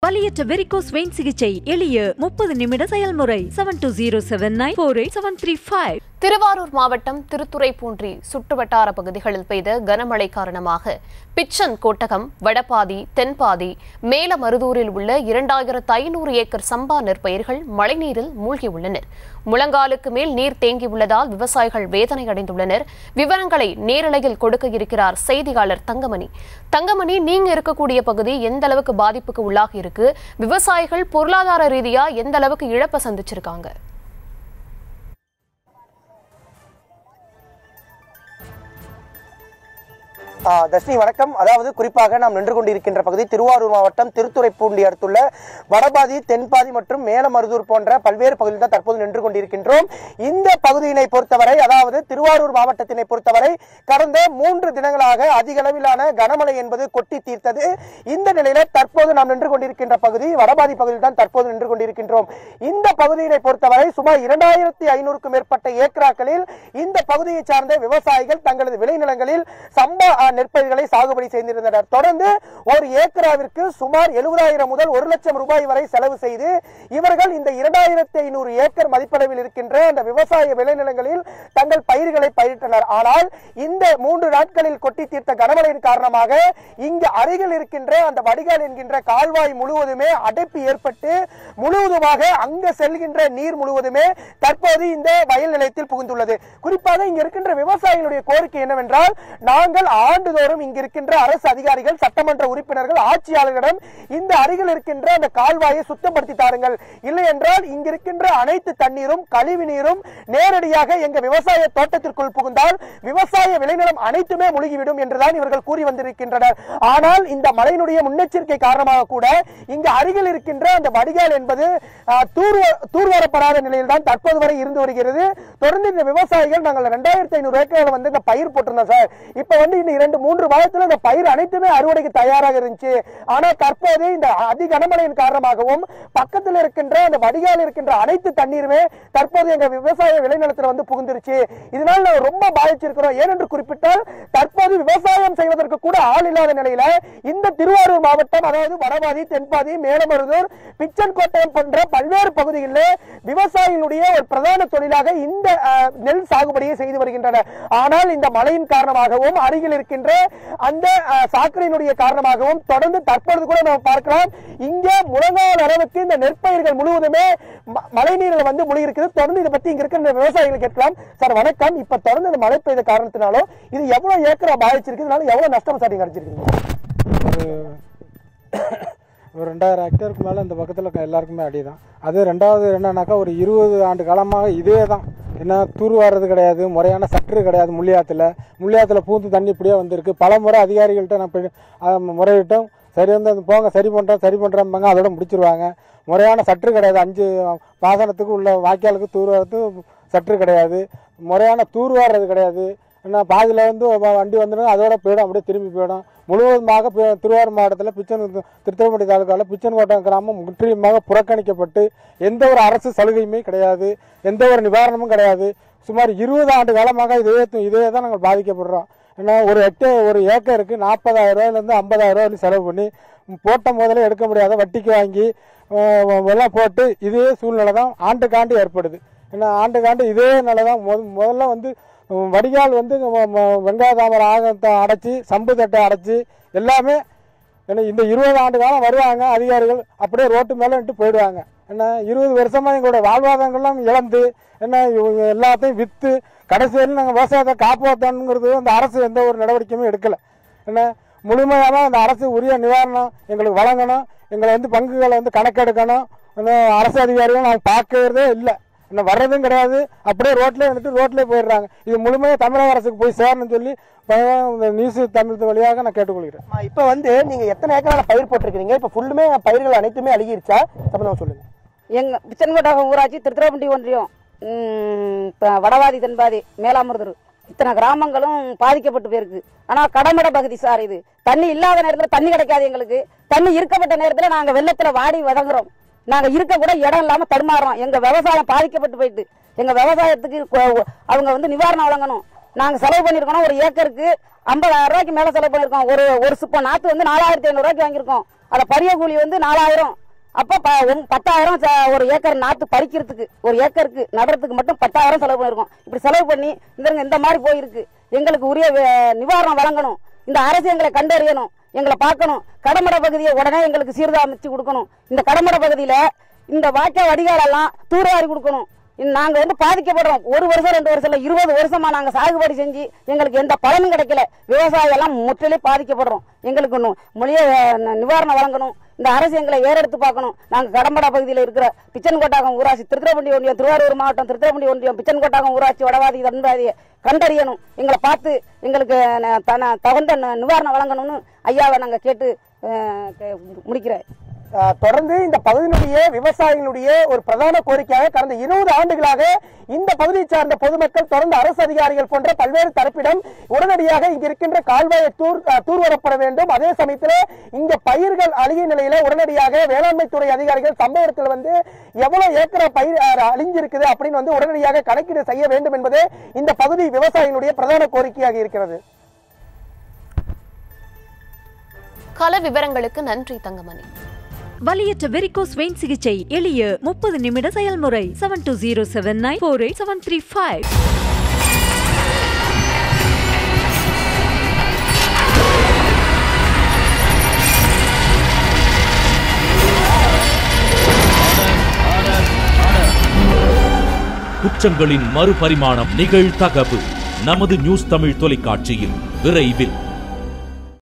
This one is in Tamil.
வலியற்ற வெரிகோஸ் வெயின் சிகிச்சை எளிய முப்பது நிமிட செயல்முறை seven two zero seven nine four eight seven three five Tiruvarur மாவட்டம் திருத்துறைப்பூண்டி சுற்றுவட்டார பகுதிகளில் பெய்த கனமழை காரணமாக பிச்சன் கோட்டகம் வடபாதி தென்பாதி மேலமருதூரில் உள்ள இரண்டாயிரத்து ஐநூறு ஏக்கர் சம்பா நெற்பயிர்கள் மழைநீரில் மூழ்கியுள்ளனர் முழங்காலுக்கு மேல் நீர் தேங்கியுள்ளதால் விவசாயிகள் வேதனை அடைந்துள்ளனர் விவரங்களை நேரலையில் கொடுக்க இருக்கிறார் செய்தியாளர் தங்கமணி தங்கமணி நீங்க இருக்கக்கூடிய பகுதி எந்த அளவுக்கு பாதிப்புக்கு உள்ளாகி இருக்கு விவசாயிகள் பொருளாதார ரீதியா எந்த அளவுக்கு இழப்பை சந்திச்சிருக்காங்க ஆ, தர்ஷினி வணக்கம் அதாவது குறிப்பாக நாம் நின்று கொண்டிருக்கின்ற பகுதி திருவாரூர் மாவட்டம் திருத்துறைப்பூண்டி அடுத்துள்ள வடபாதி தென்பாதி மற்றும் மேலமருதூர் போன்ற பல்வேறு பகுதியில் தான் தற்போது நின்று கொண்டிருக்கின்றோம் இந்த பகுதியினை பொறுத்தவரை அதாவது திருவாரூர் மாவட்டத்தினை பொறுத்தவரை கடந்த மூன்று தினங்களாக அதிக அளவிலான கனமழை என்பது கொட்டி தீர்த்தது இந்த நிலையில தற்போது நாம் நின்று கொண்டிருக்கின்ற பகுதி வடபாதி பகுதியில் தான் தற்போது நின்று கொண்டிருக்கின்றோம் இந்த பகுதியினை பொறுத்தவரை சுமார் இரண்டாயிரத்தி ஐநூறுக்கும் மேற்பட்ட ஏக்கராக்களில் இந்த பகுதியை சார்ந்த விவசாயிகள் தங்களது விளைநிலங்களில் சம்பா ஆ, நெற்பயிர்களை சாகுபடி செய்திருந்தனர் தொடர்ந்து ஒரு ஏக்கராவிற்கு சுமார் எழுபதாயிரம் முதல் ஒரு லட்சம் ரூபாய் வரை செலவு செய்து இவர்கள் இந்த இரண்டாயிரத்தி ஐநூறு ஏக்கர் மதிப்பளவில் இருக்கின்ற அந்த விவசாய விளைநிலங்களில் தங்கள் பயிர்களை பயிரிட்டனர் ஆனால் இந்த மூன்று நாட்களில் கொட்டி தீர்த்த கனமழையின் காரணமாக இங்கு அருகில் இருக்கின்ற அந்த வடிகால் என்கின்ற கால்வாய் முழுவதுமே அடைப்பு ஏற்பட்டு முழுவதுமாக அங்க செல்கின்ற நீர் முழுவதுமே தற்போது இந்த வயல் நிலையத்தில் புகுந்துள்ளது குறிப்பாக இங்க இருக்கின்ற விவசாயிகளுடைய கோரிக்கை என்னவென்றால் நாங்கள் ஆண்டுதோறும் இங்க இருக்கின்ற அரசு அதிகாரிகள் சட்டமன்ற உறுப்பினர்கள் ஆட்சியாளர்களிடம் இந்த அருகில் இருக்கின்ற அந்த கால்வாயை சுத்தப்படுத்தி தாருங்கள் இல்லை என்றால் இங்க இருக்கின்ற அனைத்து தண்ணீரும் கழிவு நீரும் நேரடியாக எங்க விவசாய தோட்டத்திற்குள் புகுந்தால் விவசாய விளைநிலம் அனைத்துமே முழுகிவிடும் என்றுதான் இவர்கள் கூறி வந்திருக்கின்றனர் ஆனால் இந்த மழையினுடைய முன்னெச்சரிக்கை காரணமாக கூட இங்கு அருகில் இருக்கின்ற அந்த வடிகால் என்பது ஆஹ், தூர்வ- தூர்வாரப்படாத நிலையில் தான் தற்போது வரை இருந்து வருகிறது தொடர்ந்து இந்த விவசாயிகள் நாங்கள் ரெண்டாயிரத்தி ஐநூறு ஏக்கர் வந்து இந்த பயிர் போட்டிருந்தோம் சார் இப்ப வந்து இந்த இரண்டு மூன்று மாதத்துல இந்த பயிர் அனைத்துமே அறுவடைக்கு தயாராக இருந்துச்சு ஆனா தற்போது இந்த அதி கனமழையின் காரணமாகவும் பக்கத்தில் இருக்கின்ற அந்த வடிகால் இருக்கின்ற அனைத்து தண்ணீருமே தற்போது எங்க விவசாய விளைநிலத்துல வந்து புகுந்துருச்சு இதனால நாங்க ரொம்ப பாதிச்சிருக்கிறோம் ஏனென்று குறிப்பிட்டால் தற்போது விவசாயம் செய்வதற்கு கூட ஆள் இல்லாத நிலையில இந்த திருவாரூர் மாவட்டம் அதாவது வடபாதி தென்பாதி மேலமருதூர் பிச்சன் கோட்டயம் போன்ற பல்வேறு பகுதிகளில் விவசாயிகளுடைய ஒரு பிரதான தொழிலாக இந்த அஹ், நெல் சாகுபடியை செய்து வருகின்றனர் ஆனால் இந்த மழையின் காரணமாகவும் அருகில் இருக்கின்ற அந்த அஹ், சாக்கடையினுடைய காரணமாகவும் தொடர்ந்து தற்பொழுது கூட நாம் பார்க்கலாம் இங்க முழங்கால் அளவுக்கு இந்த நெற்பயிர்கள் முழுவதுமே ம- மழை நீரில் வந்து முழுகி இருக்குது தொடர்ந்து இதை பத்தி இங்க இருக்கிற விவசாயிகள் கேட்கலாம் சார் வணக்கம் இப்ப தொடர்ந்து இந்த மழை பெய்த காரணத்தினாலும் இது எவ்வளவு ஏக்கரா பாதிச்சிருக்கு இதனால எவ்வளவு நஷ்டம் சார் நீங்க அடைச்சிருக்கீங்க ஒரு ரெண்டாயிரம் ஹெக்டேருக்கு மேலே இந்த பக்கத்தில் எல்லாருக்குமே அடி தான் அது ரெண்டாவது என்னன்னாக்கா ஒரு இருபது ஆண்டு காலமாக இதே தான் என்ன தூர் வர்றது கிடையாது முறையான சற்று கிடையாது முள்ளியாத்தில் முள்ளியாத்தில் பூந்து தண்ணி இப்படியே வந்திருக்கு பல முறை அதிகாரிகள்கிட்ட நான் போய் அஹ், முறையிட்டும் சரி வந்து அது போங்க சரி பண்ணுறோம் சரி பண்ணுறோம்பாங்க அதோட முடிச்சிருவாங்க முறையான சற்று கிடையாது அஞ்சு பாசனத்துக்கு உள்ள வாய்க்காலுக்கு தூர் வர்றது சற்று கிடையாது முறையான தூர் வர்றது கிடையாது என்ன பாதியில் வந்து வ- வண்டி வந்துடும் அதோட போயிடும் அப்படியே திரும்பி போயிடும் முழுவதுமாக பி- திருவாரூர் மாவட்டத்தில் பிச்சன் திருத்தம்பட்டி தாலுக்காவில் பிச்சன்கோட்டம் கிராமம் முற்றிலுமாக புறக்கணிக்கப்பட்டு எந்த ஒரு அரசு சலுகையுமே கிடையாது எந்த ஒரு நிவாரணமும் கிடையாது சுமார் இருபது ஆண்டு காலமாக இதே இதே தான் நாங்கள் பாதிக்கப்படுறோம் ஏன்னா ஒரு ஹெக்டே ஒரு ஏக்கருக்கு நாற்பதாயிரம் ரூபாயிலேருந்து ஐம்பதாயிரம் ரூபாய் செலவு பண்ணி போட்ட முதல்ல எடுக்க முடியாத வட்டிக்கு வாங்கி அஹ், எல்லாம் போட்டு இதே சூழ்நிலை தான் ஆண்டுக்காண்டு ஏற்படுது ஏன்னா ஆண்டுக்காண்டு இதே நிலை தான் முத- முதல்ல வந்து உம், வடிகால் வந்து ம- ம- வெங்காய தாமரை ஆகத்தை அடைச்சி சம்பு தட்டை அடைச்சி எல்லாமே ஏன்னா இந்த இருபது ஆண்டு காலம் வருவாங்க அதிகாரிகள் அப்படியே ரோட்டு மேலே விட்டு போயிடுவாங்க என்ன இருபது வருஷமா எங்களோட வாழ்வாதாரங்கள்லாம் இழந்து என்ன இவங்க எல்லாத்தையும் விற்று கடைசி வரையும் நாங்கள் விவசாயத்தை காப்பாற்றணுங்கிறது அந்த அரசு எந்த ஒரு நடவடிக்கையுமே எடுக்கலை என்ன முழுமையாக அந்த அரசு உரிய நிவாரணம் எங்களுக்கு வழங்கணும் எங்களை வந்து பங்குகளை வந்து கணக்கெடுக்கணும் இன்னும் அரசு அதிகாரிகள் நாங்கள் பார்க்கறதே இல்லை இன்னும் வர்றதும் கிடையாது அப்படியே ரோட்லேயே வந்துட்டு ரோட்லேயே போயிடுறாங்க இது முழுமையாக தமிழக அரசுக்கு போய் சேரணும்னு சொல்லி ப- இந்த நியூஸ் தமிழ் வழியாக நான் கேட்டுக்கொள்கிறேன் ஆ, இப்ப வந்து நீங்க எத்தனை ஏக்கரால பயிர் போட்டிருக்கீங்க இப்ப ஃபுல்லுமே பயிர்கள் அனைத்துமே அழுகிருச்சா சம்பந்தமா சொல்லுங்க எங்க பிச்சன்கோட்டகம் ஊராட்சி திருத்துறைப்பூண்டி ஒன்றியம் ம், ப- வடவாதி தென்பாதி மேலாமிருதூர் இத்தனை கிராமங்களும் பாதிக்கப்பட்டு போயிருக்கு ஆனா கடமடை பகுதி சார் இது தண்ணி இல்லாத நேரத்துல தண்ணி கிடைக்காது எங்களுக்கு தண்ணி இருக்கப்பட்ட நேரத்துல நாங்க வெள்ளத்துல வாடி வதங்குறோம் நாங்க இருக்க கூட இடம் இல்லாம தடுமாறுறோம் எங்க விவசாயம் பாதிக்கப்பட்டு போயிட்டு எங்க விவசாயத்துக்கு கொ- அவங்க வந்து நிவாரணம் வழங்கணும் நாங்க செலவு பண்ணிருக்கோம் ஒரு ஏக்கருக்கு ஐம்பதாயிரம் ரூபாய்க்கு மேல செலவு பண்ணிருக்கோம் ஒரு ஒரு சுப்பம் நாத்து வந்து நாலாயிரத்தி ஐநூறு ரூபாய்க்கு வாங்கியிருக்கோம் அதை பரிய கூலி வந்து நாலாயிரம் அப்ப ப- ஒம்- பத்தாயிரம் ச- ஒரு ஏக்கர் நாத்து பறிக்கிறதுக்கு ஒரு ஏக்கருக்கு நடுறதுக்கு மட்டும் பத்தாயிரம் செலவு பண்ணிருக்கோம் இப்படி செலவு பண்ணி இந்த இந்த மாதிரி போயிருக்கு எங்களுக்கு உரிய வே- நிவாரணம் வழங்கணும் இந்த அரசு எங்களை கண்டறியணும் எங்களை பார்க்கணும் கடமடை பகுதியை உடனே எங்களுக்கு சீர்தாமிச்சு கொடுக்கணும் இந்த கடமடை பகுதியில இந்த வாய்க்கால் வடிகாலெல்லாம் தூர்வாரி கொடுக்கணும் இந்த- நாங்க வந்து பாதிக்கப்படுறோம் ஒரு வருஷம் ரெண்டு வருஷம் இல்ல இருபது வருஷமா நாங்க சாகுபடி செஞ்சு எங்களுக்கு எந்த பலனும் கிடைக்கல விவசாயம் எல்லாம் முற்றிலும் பாதிக்கப்படுறோம் எங்களுக்கு இன்னும் மொழிய அஹ், நிவாரணம் வழங்கணும் இந்த அரசு எங்களை ஏறெடுத்து பார்க்கணும் நாங்க கடம்படா பகுதியில் இருக்கிற பிச்சன்கோட்டாகம் ஊராட்சி திருத்துறைப்பூண்டி ஒன்றியம் திருவாரூர் மாவட்டம் திருத்துறைப்பூண்டி ஒன்றியம் பிச்சன்கோட்டாகம் ஊராட்சி வடவாதி தன்பாதியை கண்டறியணும் எங்களை பார்த்து எங்களுக்கு ந- தன- தகுந்த ந- நிவாரணம் வழங்கணும்னு ஐயாவை நாங்க கேட்டு அஹ், கே- முடிக்கிறேன் ஆஹ் தொடர்ந்து இந்த பகுதியினுடைய விவசாயிகளுடைய ஒரு பிரதான கோரிக்கையாக கடந்த இருபது ஆண்டுகளாக இந்த பகுதியை சார்ந்த பொதுமக்கள் தொடர்ந்து அரசு அதிகாரிகள் போன்ற பல்வேறு தரப்பிடம் உடனடியாக இங்க இருக்கின்ற கால்வாயை தூர் ஆஹ் தூர்வாரப்பட வேண்டும் அதே சமயத்தில் இங்க பயிர்கள் அழிய நிலையில உடனடியாக வேளாண்மை துறை அதிகாரிகள் சம்பவ இடத்துல வந்து எவ்வளவு ஏக்கர் பயிர் ஆஹ் அழிஞ்சிருக்குது அப்படின்னு வந்து உடனடியாக கணக்கீடு செய்ய வேண்டும் என்பது இந்த பகுதி விவசாயிகளுடைய பிரதான கோரிக்கையாக இருக்கிறது கள விவரங்களுக்கு நன்றி தங்கமணி வலியற்ற வெரிகோஸ் வெயின் சிகிச்சை எளிய முப்பது நிமிட செயல்முறை seven two zero seven nine four eight seven three five குற்றங்களின் மறுபரிமாணம் நிகழ்தகவு நமது நியூஸ் தமிழ் தொலைக்காட்சியில் விரைவில்